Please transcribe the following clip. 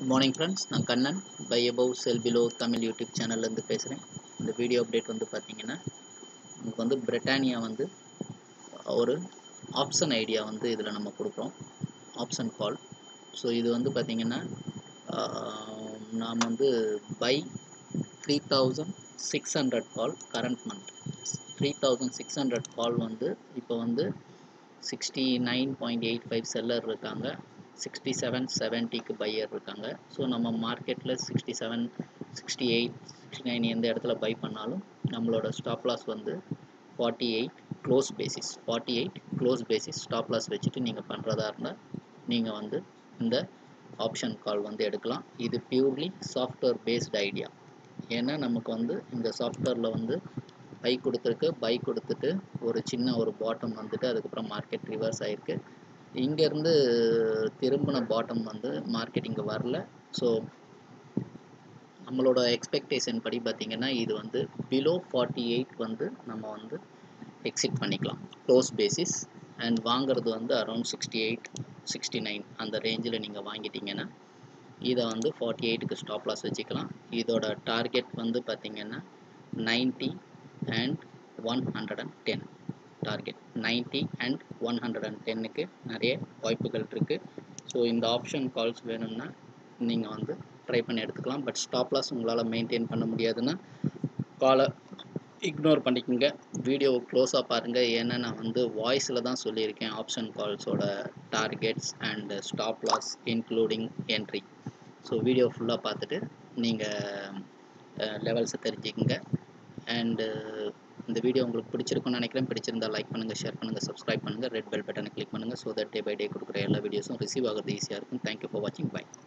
morning friends நான் Kannan buy above sell below Tamil YouTube சேனல்லேருந்து பேசுகிறேன் இந்த வீடியோ அப்டேட் வந்து பார்த்தீங்கன்னா உங்களுக்கு வந்து பிரிட்டானியா வந்து ஒரு ஆப்ஷன் ஐடியா வந்து இதில் நம்ம கொடுக்குறோம் ஆப்ஷன் கால் ஸோ இது வந்து பார்த்தீங்கன்னா நாம் வந்து buy three thousand six hundred call current month three thousand six hundred call வந்து இப்போ வந்து sixty nine point eight five seller இருக்காங்க சிக்ஸ்டி செவன் செவன்ட்டிக்கு பையர் இருக்காங்க ஸோ நம்ம மார்க்கெட்டில் sixty seven sixty eight sixty nine எந்த இடத்துல பை பண்ணாலும் நம்மளோட ஸ்டாப் லாஸ் வந்து forty eight close basis forty eight close basis stop loss வச்சுட்டு நீங்கள் பண்ணுறதா இருந்தால் நீங்கள் வந்து இந்த ஆப்ஷன் கால் வந்து எடுக்கலாம் இது பியூர்லி சாஃப்ட்வேர் பேஸ்ட் ஐடியா ஏன்னா நமக்கு வந்து இந்த சாஃப்ட்வேரில் வந்து பை கொடுத்துருக்கு பை கொடுத்துட்டு ஒரு சின்ன ஒரு பாட்டம் வந்துட்டு அதுக்கப்புறம் மார்க்கெட் ரிவர்ஸ் ஆகிருக்கு இங்கேருந்து திரும்பின பாட்டம் வந்து மார்க்கெட் இங்கே வரல ஸோ நம்மளோட எக்ஸ்பெக்டேஷன் படி பார்த்திங்கன்னா இது வந்து பிலோ ஃபார்ட்டி எயிட் வந்து நம்ம வந்து எக்ஸிட் பண்ணிக்கலாம் க்ளோஸ் பேசிஸ் அண்ட் வாங்குறது வந்து around sixty eight sixty nine அந்த ரேஞ்சில் நீங்கள் வாங்கிட்டீங்கன்னா இதை வந்து ஃபார்ட்டி எயிட்டுக்கு ஸ்டாப் லாஸ் வச்சுக்கலாம் இதோட டார்கெட் வந்து பார்த்திங்கன்னா ninety and one hundred and ten target ninety and one hundred and டென்னுக்கு நிறைய வாய்ப்புகள் இருக்குது ஸோ இந்த ஆப்ஷன் கால்ஸ் வேணும்னா நீங்கள் வந்து ட்ரை பண்ணி எடுத்துக்கலாம் பட் ஸ்டாப் லாஸ் உங்களால் மெயின்டைன் பண்ண முடியாதுன்னா காலை இக்னோர் பண்ணிக்கோங்க வீடியோவை க்ளோஸாக பாருங்கள் ஏன்னா நான் வந்து வாய்ஸில் தான் சொல்லியிருக்கேன் ஆப்ஷன் கால்ஸோட targets and stop loss including entry so video ஃபுல்லாக பார்த்துட்டு நீங்கள் லெவல்ஸை தெரிஞ்சுக்கோங்க அண்டு இந்த வீடியோ உங்களுக்கு பிடிச்சிருக்குன்னு நினைக்கிறேன் பிடிச்சிருந்தா லைக் பண்ணுங்கள் ஷேர் பண்ணுங்கள் சப்ஸ்கிரைப் பண்ணுங்கள் ரெட் பெல் பட்டனை கிளிக் பண்ணுங்கள் so that day by day கொடுக்குற எல்லா வீடியோஸும் ரிசீவ் ஆகிறது ஈஸியாக இருக்கும் தேங்க்யூ ஃபார் வாட்சிங் பை